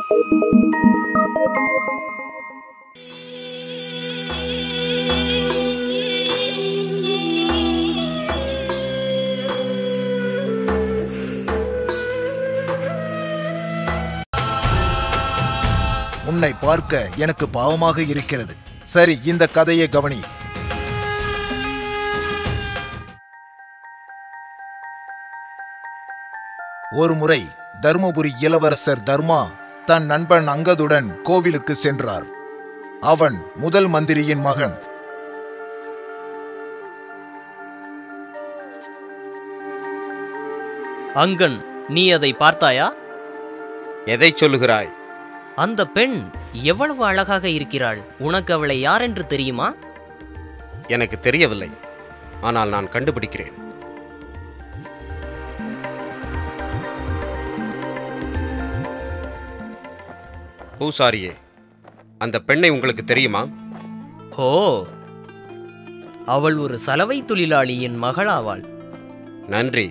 உன்னை பார்க்க எனக்கு பாவமாக இருக்கிறது சரி இந்த கதையை கவனி ஒருமுறை தர்மபுரி இளவரசர் தர்மா தன் நண்பன் அங்கதுடன் கோவிலுக்கு சென்றார் அவன் முதல் மந்திரியின் மகன் அங்கன் நீ அதை பார்த்தாயா எதைச் சொல்லுகிறாய் அந்த பெண் எவ்வளவு அழகாக இருக்கிறாள் உனக்கு அவளை யார் என்று தெரியுமா எனக்கு தெரியவில்லை ஆனால் நான் கண்டுபிடிக்கிறேன் பூசாரியே அந்த பெண்ணை உங்களுக்கு தெரியுமா ஓ அவள் ஒரு சலவை தொழிலாளியின் மகளாவாள் நன்றி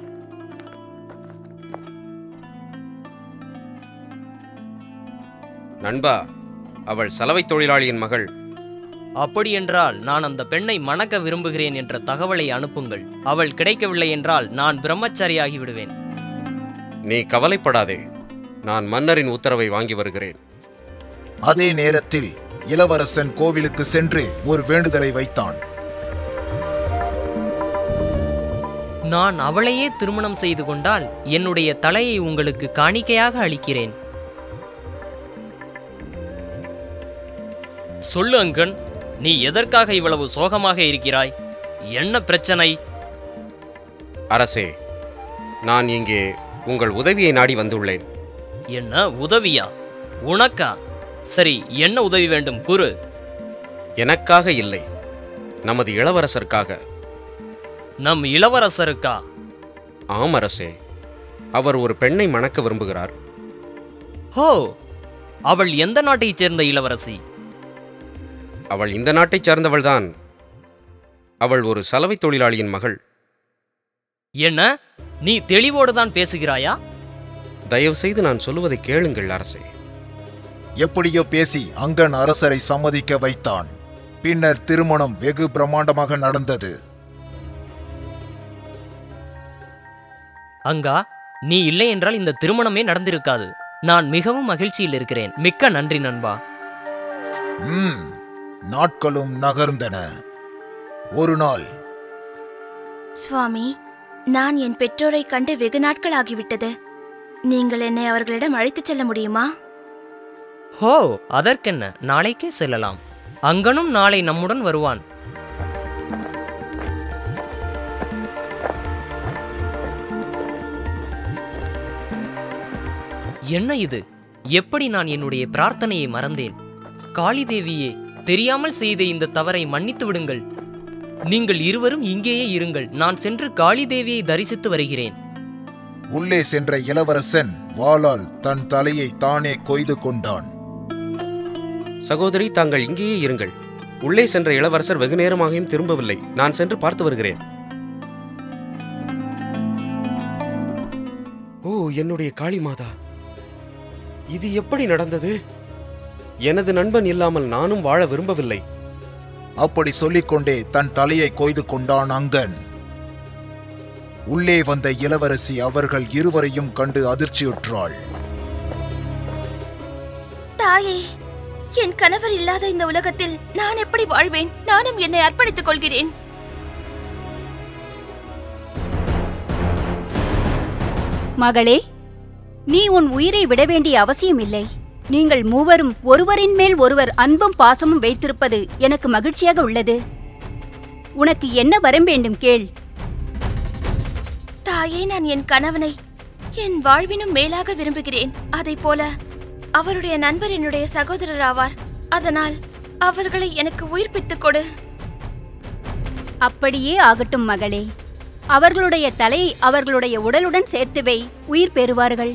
நண்பா அவள் சலவை தொழிலாளியின் மகள் அப்படியென்றால் நான் அந்த பெண்ணை மணக்க விரும்புகிறேன் என்ற தகவலை அனுப்புங்கள் அவள் கிடைக்கவில்லை என்றால் நான் பிரம்மச்சாரியாகி விடுவேன் நீ கவலைப்படாதே நான் மன்னரின் உத்தரவை வாங்கி வருகிறேன் அதே நேரத்தில் இளவரசன் கோவிலுக்கு சென்று ஒரு வேண்டுதலை வைத்தான் நான் அவளையே திருமணம் செய்து கொண்டால் என்னுடைய தலையை உங்களுக்கு காணிக்கையாக அளிக்கிறேன் சொல்லு அங்கன் நீ எதற்காக இவ்வளவு சோகமாக இருக்கிறாய் என்ன பிரச்சனை அரசே நான் இங்கே உங்கள் உதவியை நாடி வந்துள்ளேன் என்ன உதவியா உனக்கா சரி என்ன உதவி வேண்டும் கூறு எனக்காக இல்லை நமது இளவரசருக்காக நம் இளவரசருக்கா ஆம் அரசே அவர் ஒரு பெண்ணை மணக்க விரும்புகிறார் ஹோ அவள் எந்த நாட்டைச் சேர்ந்த இளவரசி அவள் இந்த நாட்டைச் சார்ந்தவள்தான் அவள் ஒரு சலவை தொழிலாளியின் மகள் என்ன நீ தெளிவோடு தான் பேசுகிறாயா தயவு செய்து நான் சொல்லுவதை கேளுங்கள் அரசே எப்படியோ பேசி அங்கன் அரசரை சம்மதிக்க வைத்தான் பின்னர் திருமணம் வெகு பிரம்மாண்டமாக நடந்தது அங்கா நீ இல்லை என்றால் இந்த திருமணமே நடந்திருக்காது நான் மிகவும் மகிழ்ச்சியில் இருக்கிறேன் மிக்க நன்றி நண்பா ம் நாட்களும் நகர்ந்தன ஒரு நாள் சுவாமி நான் என் பெற்றோரை கண்டு வெகு நாட்கள் ஆகிவிட்டது நீங்கள் என்னை அவர்களிடம் அழைத்துச் செல்ல முடியுமா ஹோ அதற்கென்ன நாளைக்கே செல்லலாம் அங்கனும் நாளை நம்முடன் வருவான் என்ன இது எப்படி நான் என்னுடைய பிரார்த்தனையை மறந்தேன் காளி தேவியே தெரியாமல் செய்த இந்த தவறை மன்னித்து விடுங்கள் நீங்கள் இருவரும் இங்கேயே இருங்கள் நான் சென்று காளி தேவியை தரிசித்து வருகிறேன் உள்ளே சென்ற இளவரசன் வாளால் தன் தலையை தானே கொய்து கொண்டான் சகோதரி தாங்கள் இங்கேயே இருங்கள் உள்ளே சென்ற இளவரசர் வெகு நேரமாகியும் திரும்பவில்லை நான் சென்று பார்த்து வருகிறேன் ஓ என்னுடைய காளி மாதா இது எப்படி நடந்தது எனது நண்பன் இல்லாமல் நானும் வாழ விரும்பவில்லை அப்படி சொல்லிக்கொண்டே தன் தலையை கொய்து கொண்டான் அங்கன் உள்ளே வந்த இளவரசி அவர்கள் இருவரையும் கண்டு அதிர்ச்சியுற்றாள் தாயே என் கணவர் இல்லாத இந்த உலகத்தில் நான் எப்படி வாழ்வேன் நானும் என்னை அர்ப்பணித்துக் கொள்கிறேன் மகளே நீ உன் உயிரை விட வேண்டிய அவசியமில்லை நீங்கள் மூவரும் ஒருவரின் மேல் ஒருவர் அன்பும் பாசமும் வைத்திருப்பது எனக்கு மகிழ்ச்சியாக உள்ளது உனக்கு என்ன வரம் வேண்டும் கேள் தாயே நான் என் கணவனை என் வாழ்வினும் மேலாக விரும்புகிறேன் அதைப் போல அவருடைய நண்பர் என்னுடைய சகோதரர் ஆவார் அதனால் அவர்களை எனக்கு உயிர்ப்பித்துக் கொடு அப்படியே ஆகட்டும் மகளே அவர்களுடைய தலையை அவர்களுடைய உடலுடன் சேர்த்து வை உயிர் பெறுவார்கள்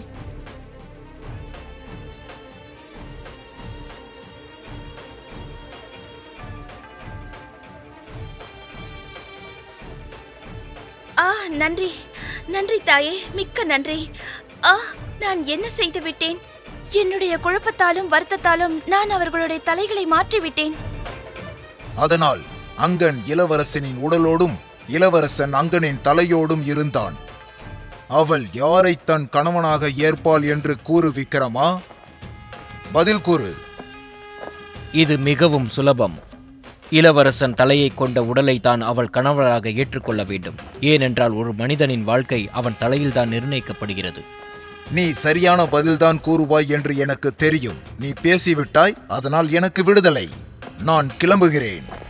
ஆ நன்றி நன்றி தாயே மிக்க நன்றி ஆ நான் என்ன செய்து விட்டேன் என்னுடைய குழப்பத்தாலும் வருத்தத்தாலும் நான் அவர்களுடைய தலைகளை மாற்றிவிட்டேன் அதனால் அங்கன் இளவரசனின் உடலோடும் இளவரசன் அங்கனின் தலையோடும் இருந்தான் அவள் யாரை தன் கணவனாக ஏற்பாள் என்று கூறு விக்கிரமா பதில் கூறு இது மிகவும் சுலபம் இளவரசன் தலையைக் கொண்ட உடலை தான் அவள் கணவராக ஏற்றுக்கொள்ள வேண்டும் ஏனென்றால் ஒரு மனிதனின் வாழ்க்கை அவன் தலையில்தான் நிர்ணயிக்கப்படுகிறது நீ சரியான பதில்தான் கூறுவாய் என்று எனக்கு தெரியும் நீ பேசிவிட்டாய் அதனால் எனக்கு விடுதலை நான் கிளம்புகிறேன்